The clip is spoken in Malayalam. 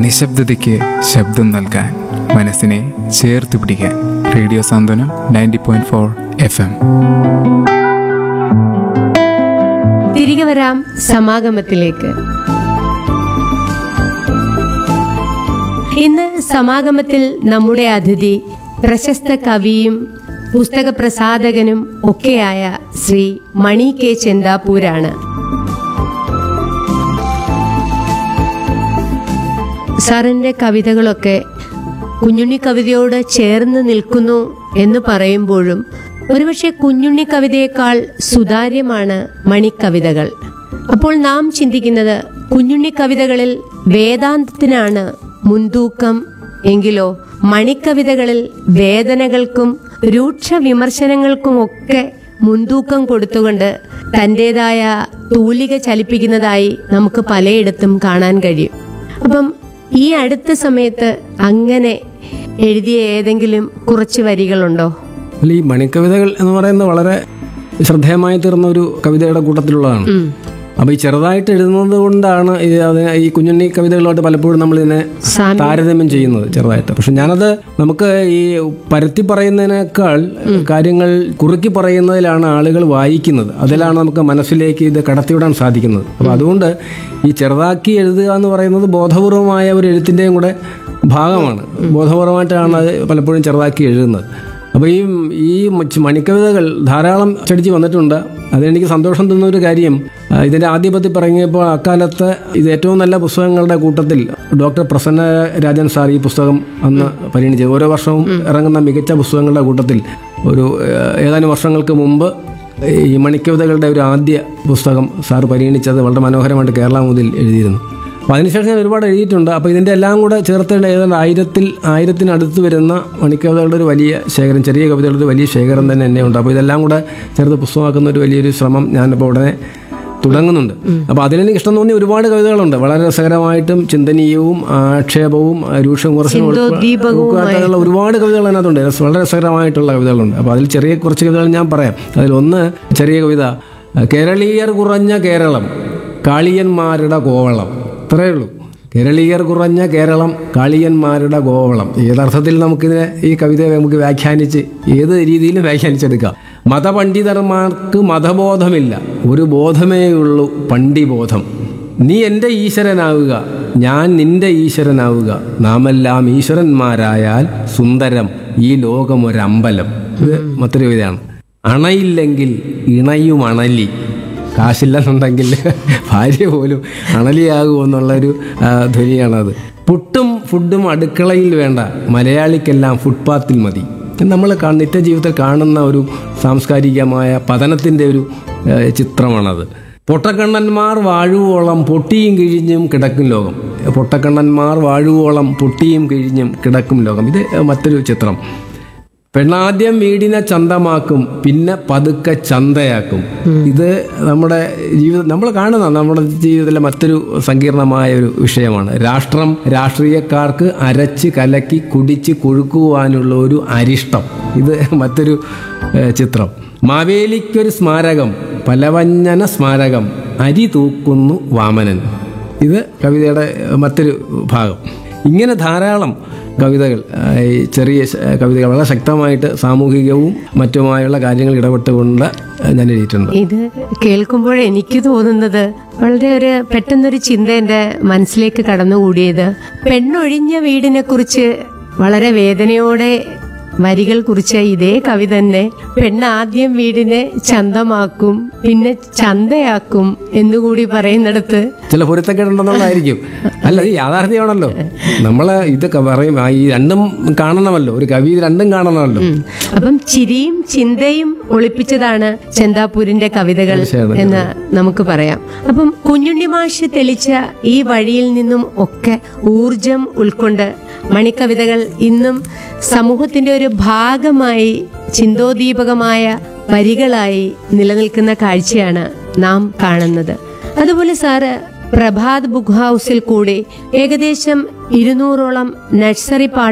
നിശബ്ദതയ്ക്ക് ശബ്ദം നൽകാൻ മനസ്സിനെ ചേർത്ത് പിടിക്കാൻ radio Santhwanam ninety point four F M തിരികെ വരാം സമാഗമത്തിലേക്ക് ഇന്ന് സമാഗമത്തിൽ നമ്മുടെ അതിഥി പ്രശസ്ത കവിയും പുസ്തക പ്രസാധകനും ഒക്കെയായ ശ്രീ മണി കെ ചെന്താപ്പൂരാണ് സാറിന്റെ കവിതകളൊക്കെ കുഞ്ഞുണ്ണി കവിതയോട് ചേർന്ന് നിൽക്കുന്നു എന്ന് പറയുമ്പോഴും ഒരുപക്ഷെ കുഞ്ഞുണ്ണി കവിതയേക്കാൾ സുതാര്യമാണ് മണിക്കവിതകൾ അപ്പോൾ നാം ചിന്തിക്കുന്നത് കുഞ്ഞുണ്ണി കവിതകളിൽ വേദാന്തത്തിനാണ് മുൻതൂക്കം എങ്കിലോ മണിക്കവിതകളിൽ വേദനകൾക്കും രൂക്ഷ വിമർശനങ്ങൾക്കുമൊക്കെ മുൻതൂക്കം കൊടുത്തുകൊണ്ട് തന്റേതായ തൂലിക ചലിപ്പിക്കുന്നതായി നമുക്ക് പലയിടത്തും കാണാൻ കഴിയും അപ്പം ഈ അടുത്ത സമയത്ത് അങ്ങനെ എഴുതിയ ഏതെങ്കിലും കുറച്ച് വരികളുണ്ടോ അല്ല ഈ മണിക്കവിതകൾ എന്ന് പറയുന്നത് വളരെ ശ്രദ്ധേയമായി തീർന്ന ഒരു കവിതയുടെ കൂട്ടത്തിലുള്ളതാണ് അപ്പൊ ഈ ചെറുതായിട്ട് എഴുതുന്നത് കൊണ്ടാണ് ഈ അത് ഈ കുഞ്ഞുണ്ണി കവിതകളുമായിട്ട് പലപ്പോഴും നമ്മൾ ഇതിനെ സാമ്യം. താരതമ്യം ചെയ്യുന്നത് ചെറുതായിട്ട് പക്ഷെ ഞാനത് നമുക്ക് ഈ പരത്തി പറയുന്നതിനേക്കാൾ കാര്യങ്ങൾ കുറുക്കി പറയുന്നതിലാണ് ആളുകൾ വായിക്കുന്നത് അതിലാണ് നമുക്ക് മനസ്സിലേക്ക് ഇത് കടത്തിവിടാൻ സാധിക്കുന്നത് അപ്പൊ അതുകൊണ്ട് ഈ ചെറുതാക്കി എഴുതുക എന്ന് പറയുന്നത് ബോധപൂർവമായ ഒരു എഴുത്തിൻ്റെയും കൂടെ ഭാഗമാണ് ബോധപൂർവമായിട്ടാണ് അത് പലപ്പോഴും ചെറുതാക്കി എഴുതുന്നത് അപ്പോൾ ഈ ഈ മച്ച് മണിക്കവിതകൾ ധാരാളം ചടിച്ച് വന്നിട്ടുണ്ട് അതിനെനിക്ക് സന്തോഷം തന്ന ഒരു കാര്യം ആ, ഇതിന്റെ ആദ്യ പത്തി പറഞ്ഞപ്പോൾ അക്കാലത്ത് ഇത് ഏറ്റവും നല്ല പുസ്തകങ്ങളുടെ കൂട്ടത്തിൽ ഡോക്ടർ പ്രസന്ന രാജൻ സാർ ഈ പുസ്തകം അന്ന് പരിഗണിച്ചത് ഓരോ വർഷവും ഇറങ്ങുന്ന മികച്ച പുസ്തകങ്ങളുടെ കൂട്ടത്തിൽ ഒരു ഏഹ്, ഏതാനും വർഷങ്ങൾക്ക് മുമ്പ് ഈ മണിക്കവിതകളുടെ ഒരു ആദ്യ പുസ്തകം സാർ പരിഗണിച്ചത് വളരെ മനോഹരമായിട്ട് കേരള മുതൽ എഴുതിയിരുന്നു അപ്പോൾ അതിനുശേഷം ഞാൻ ഒരുപാട് എഴുതിയിട്ടുണ്ട് അപ്പോൾ ഇതിൻ്റെ എല്ലാം കൂടെ ചേർത്ത് ഏതാണ്ട് ആയിരത്തിൽ ആയിരത്തിനടുത്ത് വരുന്ന മണിക്കവിതകളുടെ ഒരു വലിയ ശേഖരം ചെറിയ കവിതകളുടെ ഒരു വലിയ ശേഖരം തന്നെ എന്നെ ഉണ്ട് അപ്പോൾ ഇതെല്ലാം കൂടെ ചേർത്ത് പുസ്തകമാക്കുന്ന ഒരു വലിയൊരു ശ്രമം ഞാനിപ്പോൾ ഉടനെ തുടങ്ങുന്നുണ്ട് അപ്പോൾ അതിലെനിക്ക് ഇഷ്ടം തോന്നിയ ഒരുപാട് കവിതകളുണ്ട് വളരെ രസകരമായിട്ടും ചിന്തനീയവും ആക്ഷേപവും രൂക്ഷ വിമർശനവും ഉൾപ്പെടെയുള്ള ഒരുപാട് കവിതകൾ അതിനകത്തുണ്ട് രസ- വളരെ രസകരമായിട്ടുള്ള കവിതകളുണ്ട് അപ്പോൾ അതിൽ ചെറിയ കുറച്ച് കവിതകൾ ഞാൻ പറയാം അതിലൊന്ന് ചെറിയ കവിത കേരളീയർ കുറഞ്ഞ കേരളം കാളിയന്മാരുടെ കോവളം ഇത്രയേ ഉള്ളൂ കേരളീയർ കുറഞ്ഞ കേരളം കാളിയന്മാരുടെ ഗോവളം ഏതർത്ഥത്തിൽ നമുക്കിതിനെ ഈ കവിതയെ നമുക്ക് വ്യാഖ്യാനിച്ച് ഏത് രീതിയിലും വ്യാഖ്യാനിച്ചെടുക്കാം മതപണ്ഡിതന്മാർക്ക് മതബോധമില്ല ഒരു ബോധമേ ഉള്ളൂ പണ്ഡിബോധം നീ എൻ്റെ ഈശ്വരനാവുക ഞാൻ നിന്റെ ഈശ്വരനാവുക നാമെല്ലാം ഈശ്വരന്മാരായാൽ സുന്ദരം ഈ ലോകമൊരമ്പലം ഇത് മറ്റൊരു കവിതയാണ് അണയില്ലെങ്കിൽ ഇണയും അണലി കാശില്ലെന്നുണ്ടെങ്കിൽ ഭാര്യ പോലും അണലിയാകുമെന്നുള്ളൊരു ആ, ധ്വനിയാണത് പുട്ടും ഫുഡും അടുക്കളയിൽ വേണ്ട മലയാളിക്കെല്ലാം ഫുട്പാത്തിൽ മതി നമ്മൾ നിത്യജീവിതത്തിൽ കാണുന്ന ഒരു സാംസ്കാരികമായ പതനത്തിൻ്റെ ഒരു ആ, ചിത്രമാണത് പൊട്ടക്കണ്ണന്മാർ വാഴുവോളം പൊട്ടിയും കിഴിഞ്ഞും കിടക്കും ലോകം പൊട്ടക്കണ്ണന്മാർ വാഴുവോളം പൊട്ടിയും കിഴിഞ്ഞും കിടക്കും ലോകം ഇത് മറ്റൊരു ചിത്രം പെണ്ണാദ്യം വീടിനെ ചന്തമാക്കും പിന്നെ പതുക്കെ ചന്തയാക്കും ഇത് നമ്മുടെ ജീവിതം നമ്മൾ കാണുന്ന നമ്മുടെ ജീവിതത്തിലെ മറ്റൊരു സങ്കീർണമായ ഒരു വിഷയമാണ് രാഷ്ട്രം രാഷ്ട്രീയക്കാർക്ക് അരച്ച് കലക്കി കുടിച്ച് കൊഴുക്കുവാനുള്ള ഒരു അരിഷ്ടം ഇത് മറ്റൊരു ഏഹ്, ചിത്രം മാവേലിക്കൊരു സ്മാരകം പലവഞ്ഞന സ്മാരകം അരി തൂക്കുന്നു വാമനൻ ഇത് കവിതയുടെ മറ്റൊരു ഭാഗം ഇങ്ങനെ ധാരാളം കവിതകൾ ആ, ഈ ചെറിയ ശ- കവിതകൾ വളരെ ശക്തമായിട്ട് സാമൂഹികവും മറ്റുമായുള്ള കാര്യങ്ങൾ ഇടപെട്ടുകൊണ്ട് ഞാൻ എഴുതിയിട്ടുണ്ട് ഇത് കേൾക്കുമ്പോൾ എനിക്ക് തോന്നുന്നത് വളരെ ഒരു പെട്ടെന്നൊരു ചിന്ത എന്റെ മനസ്സിലേക്ക് കടന്നുകൂടിയത് പെണ്ണൊഴിഞ്ഞ വീടിനെ കുറിച്ച് വളരെ വേദനയോടെ വരികൾ കുറിച്ച ഇതേ കവി തന്നെ പെണ്ണ് ആദ്യം വീടിനെ ചന്തമാക്കും പിന്നെ ചന്തയാക്കും എന്നുകൂടി പറയുന്നിടത്ത് ചില പൊരുത്തക്കേടുണ്ടെന്നുള്ളതായിരിക്കും അല്ല ഇത് യാഥാർത്ഥ്യമാണല്ലോ നമ്മൾ ഇതൊക്കെ പറയും ആ, ഈ രണ്ടും കാണണമല്ലോ ഒരു കവി ഇത് രണ്ടും കാണണമല്ലോ ഉം. അപ്പം ചിരിയും ചിന്തയും ഒളിപ്പിച്ചതാണ് ചെന്താപ്പൂരിന്റെ കവിതകൾ തീർച്ചയായും. എന്ന് നമുക്ക് പറയാം അപ്പം കുഞ്ഞുണ്ണി മാഷ് തെളിച്ച ഈ വഴിയിൽ നിന്നും ഒക്കെ ഊർജം ഉൾക്കൊണ്ട് മണിക്കവിതകൾ ഇന്നും സമൂഹത്തിന്റെ ഒരു ഭാഗമായി ചിന്തോദീപകമായ വരികളായി നിലനിൽക്കുന്ന കാഴ്ചയാണ് നാം കാണുന്നത് അതുപോലെ സാറ് പ്രഭാത് ബുക്ക് ഹൗസിൽ കൂടി ഏകദേശം ഇരുന്നൂറോളം നഴ്സറി പാഠ